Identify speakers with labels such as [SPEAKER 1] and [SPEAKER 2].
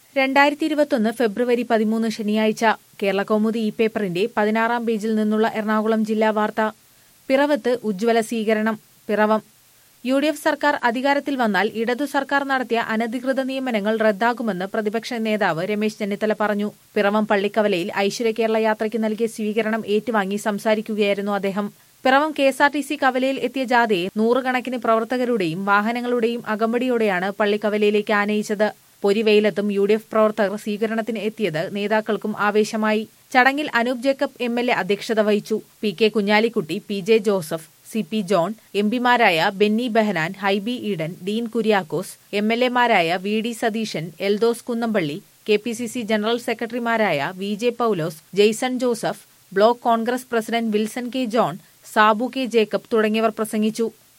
[SPEAKER 1] രണ്ടായിരത്തി ഇരുപത്തൊന്ന് ഫെബ്രുവരി പതിമൂന്ന് ശനിയാഴ്ച കേരള കൗമുദി ഇ പേപ്പറിന്റെ പതിനാറാം പേജിൽ നിന്നുള്ള എറണാകുളം ജില്ലാ വാർത്ത പിറവത്ത് ഉജ്ജ്വല സ്വീകരണം പിറവം യു ഡി എഫ് സർക്കാർ അധികാരത്തിൽ വന്നാൽ ഇടതു സർക്കാർ നടത്തിയ അനധികൃത നിയമനങ്ങൾ റദ്ദാക്കുമെന്ന് പ്രതിപക്ഷ നേതാവ് രമേശ് ചെന്നിത്തല പറഞ്ഞു പിറവം പള്ളിക്കവലയിൽ ഐശ്വര്യ കേരള യാത്രയ്ക്ക് നൽകിയ സ്വീകരണം ഏറ്റുവാങ്ങി സംസാരിക്കുകയായിരുന്നു അദ്ദേഹം Piravom K S R T C കവലയിൽ എത്തിയ ജാഥയെ നൂറുകണക്കിന് പ്രവർത്തകരുടെയും വാഹനങ്ങളുടെയും അകമ്പടിയോടെയാണ് പള്ളിക്കവലയിലേക്ക് ആനയിച്ചത് പൊരിവെയിലത്തും യു ഡി എഫ് പ്രവർത്തകർ സ്വീകരണത്തിന് എത്തിയത് നേതാക്കൾക്കും ആവേശമായി ചടങ്ങിൽ Anoop Jacob M L A അധ്യക്ഷത വഹിച്ചു P K Kunhalikutty P J Joseph C P John M പിമാരായ ബെന്നി ബെഹനാൻ ഹൈബി ഈഡൻ ഡീൻ കുര്യാക്കോസ് എം എൽ എമാരായ V D Satheesan Eldhose Kunnappilly K P C C general സെക്രട്ടറിമാരായ V J Paulose Jason Joseph block Congress president Wilson K John Sabu K Jacob തുടങ്ങിയവർ പ്രസംഗിച്ചു